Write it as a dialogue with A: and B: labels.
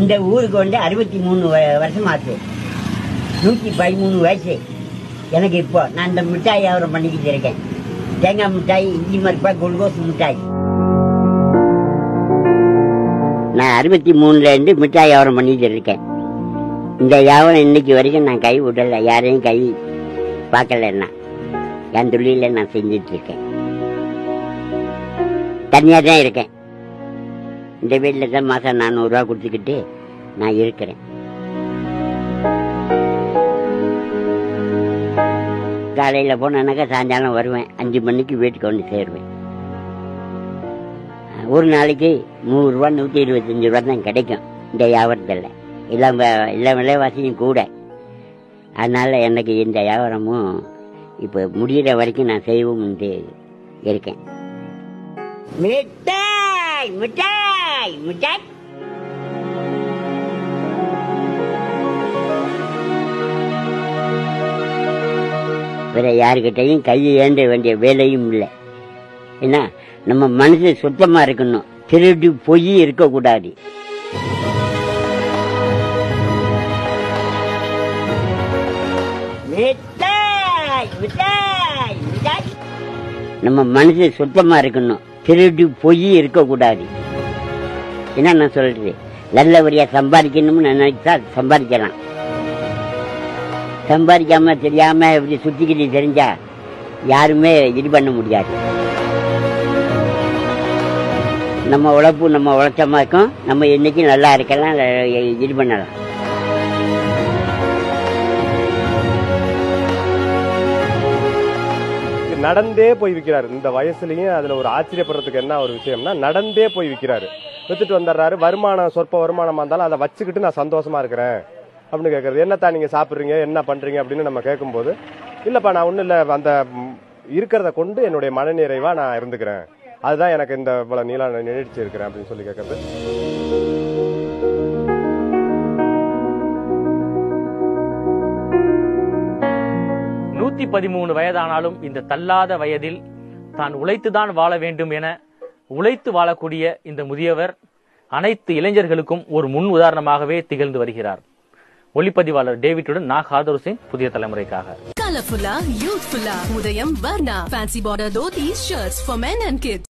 A: இந்த ஊருக்கு வந்து அறுபத்தி மூணு வருஷம் ஆச்சு நூற்றி பதிமூணு வயசு எனக்கு இப்போ நான் இந்த மிட்டாய் வியாபாரம் பண்ணிக்கிட்டு இருக்கேன் தேங்காய் மிட்டாய் இஞ்சி மருப்பா குளுக்கோஸ் மிட்டாய் நான் அறுபத்தி மூணுல இருந்து மிட்டாய் வியாபாரம் பண்ணிட்டு இருக்கேன் இந்த வியாபாரம் இன்னைக்கு வரைக்கும் நான் கை விடல யாரையும் கை பார்க்கலன்னா என் தொழில நான் செஞ்சிட்டு இருக்கேன் தனியாக தான் இருக்கேன் இந்த வீட்டில் தான் மாதம் நானூறுரூவா கொடுத்துக்கிட்டு நான் இருக்கிறேன் காலையில் போனேன்னாக்கா சாயங்காலம் வருவேன் அஞ்சு மணிக்கு வீட்டுக்கு வந்து சேருவேன் ஒரு நாளைக்கு நூறுரூவா நூற்றி இருபத்தஞ்சி ரூபா தான் கிடைக்கும் இந்த வியாபாரத்தில் எல்லாம் வ- எல்லா விலைவாசியும் கூட அதனால் எனக்கு இந்த வியாபாரமும் இப்போ முடிகிற வரைக்கும் நான் செய்வோம் இருக்கேன் மிட்டாய் மிட்டாய் மிட்டாய் வேற யாருக்கிட்டையும் கையை ஏந்த வேண்டிய வேலையும் இல்லை என்ன நம்ம மனசு சுத்தமா இருக்கணும் திருடி பொய் இருக்கக்கூடாது மிட்டாய் மிட்டாய் மிட்டாய் நம்ம மனசு சுத்தமா இருக்கணும் திருடி பொய் இருக்கக்கூடாது என்ன நான் சொல்றது நல்லபடியா சம்பாதிக்கணும்னு நினைச்சா சம்பாதிக்கலாம் சம்பாதிக்காம தெரியாம இப்படி சுத்திக்கிட்டு தெரிஞ்சா யாருமே இது பண்ண முடியாது நம்ம உழைப்பு நம்ம உழைச்சமா இருக்கும் நம்ம என்னைக்கு நல்லா இருக்கலாம் அஹ் இது பண்ணலாம்
B: நடந்தே போய் விற்கிறாரு இந்த வயசுலயும் அதுல ஒரு ஆச்சரியப்படுறதுக்கு என்ன ஒரு விஷயம்னா நடந்தே போய் விற்கிறாரு வித்துட்டு வந்துடுறாரு வருமானம் சொற்ப வருமானமா இருந்தாலும் அதை வச்சுக்கிட்டு நான் சந்தோஷமா இருக்கிறேன் அப்படின்னு கேட்கறது என்னத்தான் நீங்க சாப்பிடுறீங்க என்ன பண்றீங்க அப்படின்னு நம்ம கேட்கும்போது இல்லப்பா நான் ஒண்ணும் இல்ல அந்த ம், இருக்கிறத கொண்டு என்னுடைய மனநிறைவா நான் இருந்துக்கிறேன் அதுதான் எனக்கு இந்த இவ்வளவு நீளம் நீடிச்சு இருக்கிறேன் அப்படின்னு சொல்லி கேட்கறது
C: நூத்தி பதிமூணு வயதானாலும் இந்த தள்ளாத வயதில் தான் உழைத்துதான் வாழ வேண்டும் என உழைத்து வாழக்கூடிய இந்த முதியவர் அனைத்து இளைஞர்களுக்கும் ஒரு முன் உதாரணமாகவே திகழ்ந்து வருகிறார் ஒளிப்பதிவாளர் டேவிட்டுடன் நான் ஹாதர் சிங் புதிய தலைமுறைக்காக
D: Colorfula, youthfula, Udayam Varna, fancy border dhotis, shirts for men and kids.